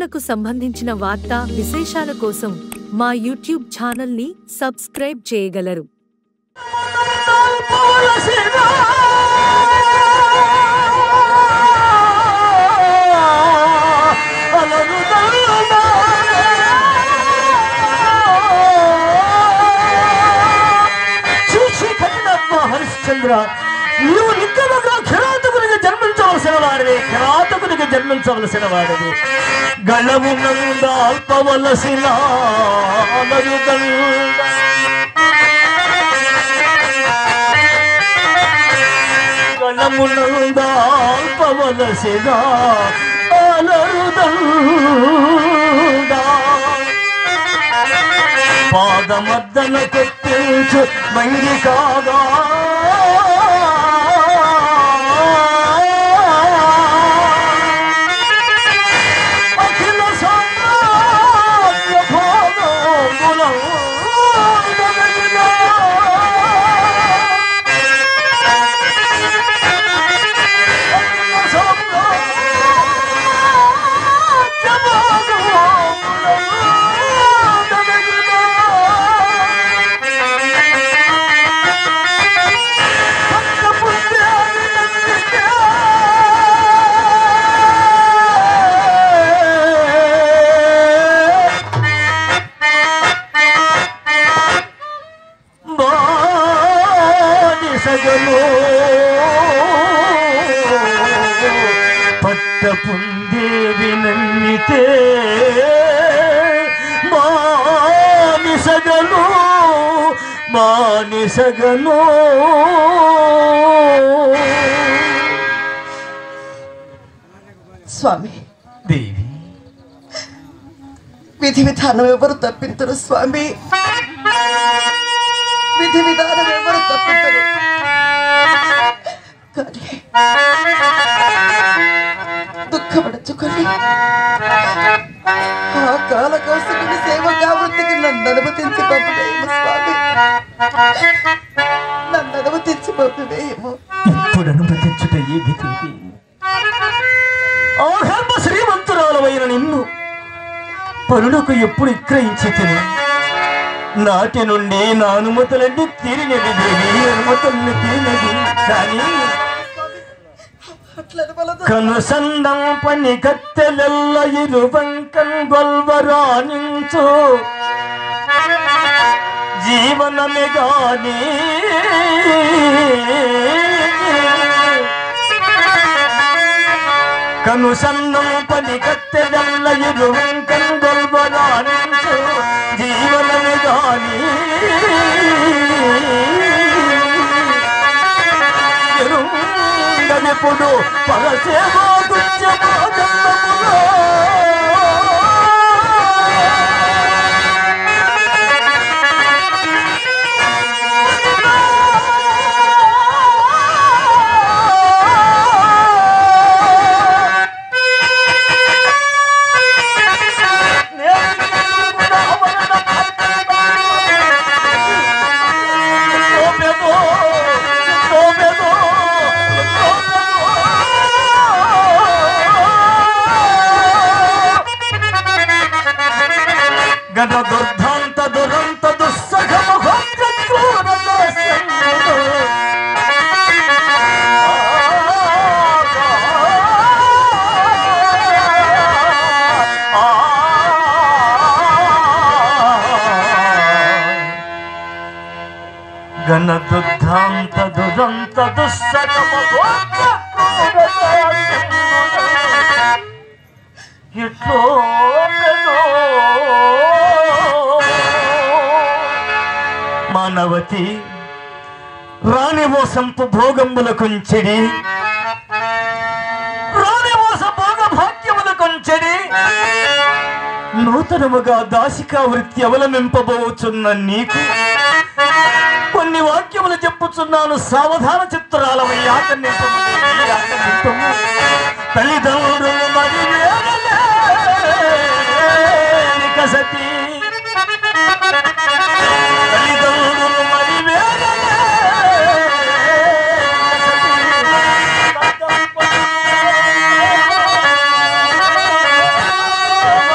తిరుమలకు సంబంధించిన వార్తా విశేషాల కోసం మా యూట్యూబ్ ఛానల్ని సబ్స్క్రైబ్ చేయగలరు చూసి కఠినాత్మ హరిశ్చంద్ర నీవు నిత్యముగా కిరాతకునికి జన్మించవలసిన వాడివి కిరాతకునికి జన్మించవలసిన వాడివి గళము నంద అల్పవలసిన నరుగండ గళము నంద అల్పవలసిన అలరుదండ పాదమద్దన కొట్టించు మంగి కాగా అఖిల సామ్రాజ్య భోగములం దొరికినా. అఖిల సామ్రాజ్య భోగములం దొరికినా. పట్ట పుందేవి నన్నితే మానిసగను మానిసగను స్వామి దేవి విధి విధానం ఎవరు తప్పించరు స్వామి విధి విధానం ఎవరు తప్పించరు కానీ దుఃఖపడచుకొని ఆ కాలకోసకుని సేవ కావృత్తికి నన్ను అనుమతించి పంపివేయము స్వామి నన్ను అనుమతించి పంపివేయము ఇప్పుడు అనుమతించుట ఏమి దేవి ఆహర్మ శ్రీమంతురాలమైన నిన్ను పరులకు ఎప్పుడు విక్రయించి తిని నాటి నుండి నా అనుమతులన్నీ తీరినవి దేవి అనుమతుల్ని తీరినవి కానీ అట్లా అనవలదు. కనుసందం పని కత్తెలెల్ల ఇరువంకం గొల్వరానించు జీవనమే గాని కనుసందం పని కత్తెలెల్ల ఇరువంకం గొల్వరానించు జీవనమే గాని ఎరుంగనిపుడు పరసేవా గత దుర్ధాంత దురంత దుస్సఖమ గణ దుర్ధాంత దురంత దుస్సఖమ ఎట్లో మానవతి రాణివోసంపు భోగంబుల కుంచెడి రాణివోస భోగ భాగ్యముల కుంచెడి నూతనముగా దాసికా వృత్తి అవలంబింపబోచున్న నీకు కొన్ని వాక్యములు చెప్పుచున్నాను సావధాన చిత్రాలవయ్యా కన్నింపము దేవి, ఆకన్నింపము. తల్లిదండ్రులు మరి వేగలేని కసతి తల్లిదండ్రులు మరి వేగలేని కసతి.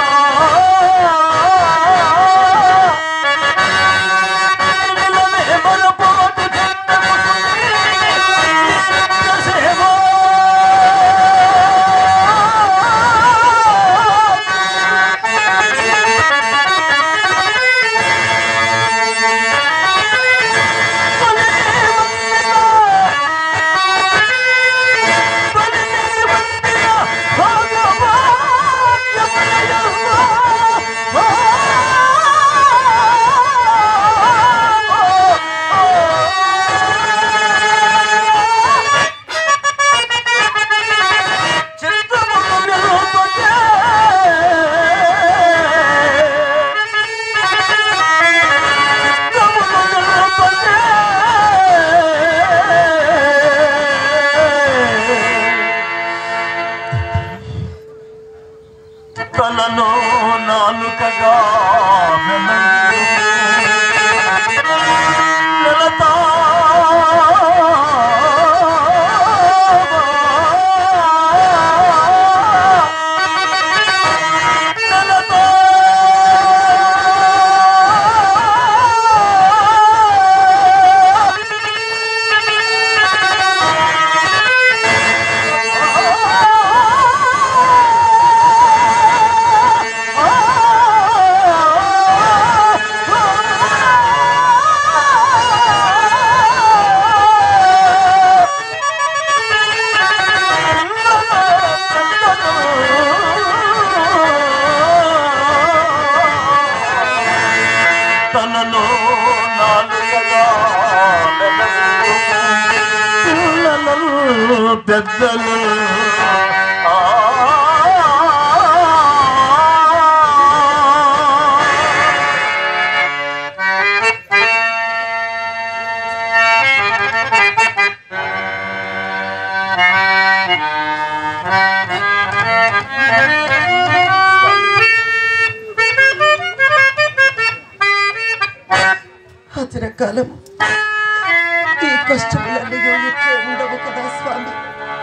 పెద్దలు అతని కాలం ఈ కష్టములన్నీ ఇట్లే ఉండవు కదా స్వామి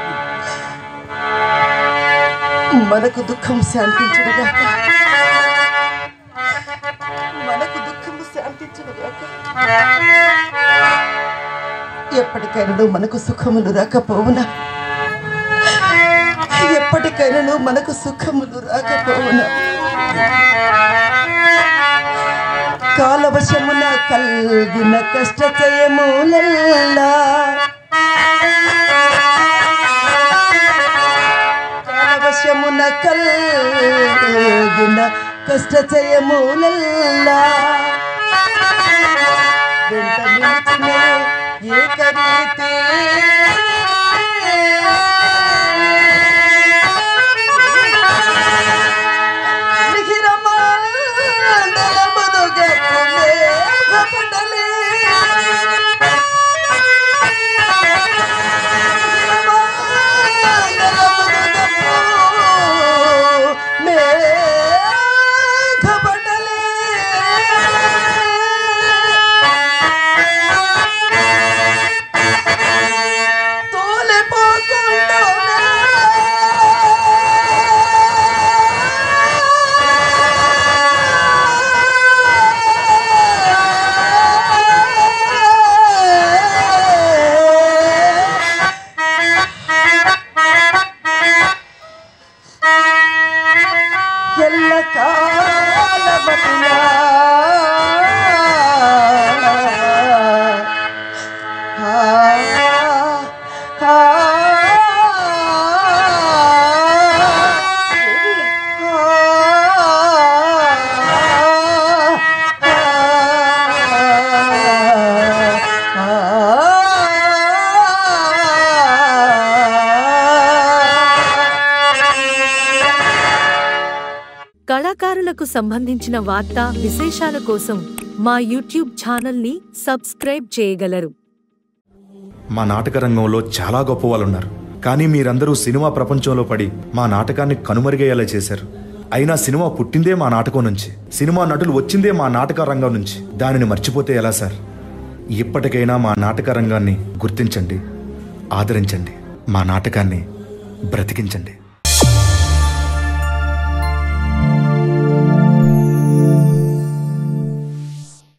మనకు దుఃఖం శాంతించుడుగాక మనకు దుఃఖము శాంతించుడుగాక ఎప్పటికైనా మనకు సుఖములు రాకపోవునా ఎప్పటికైనా మనకు సుఖములు రాకపోవునా కాలవశమున కల్గిన కష్టచయములెల్లా కాలవశమున కల్గిన కష్టచయములెల్లా వెంట నిలిచిన ఏకరీతి ఎల్ల కాలమతులా ఆ, ఆ, కళాకారులకు సంబంధించిన వార్తా విశేషాల కోసం మా యూట్యూబ్ ఛానల్ని సబ్స్క్రైబ్ చేయగలరు మా నాటక రంగంలో చాలా గొప్ప వాళ్ళు ఉన్నారు కానీ మీరందరూ సినిమా ప్రపంచంలో పడి మా నాటకాన్ని కనుమరుగయ్యేలా చేశారు అయినా సినిమా పుట్టిందే మా నాటకం నుంచి సినిమా నటులు వచ్చిందే మా నాటక రంగం నుంచి దానిని మర్చిపోతే ఎలా సార్ ఇప్పటికైనా మా నాటక రంగాన్ని గుర్తించండి ఆదరించండి మా నాటకాన్ని బ్రతికించండి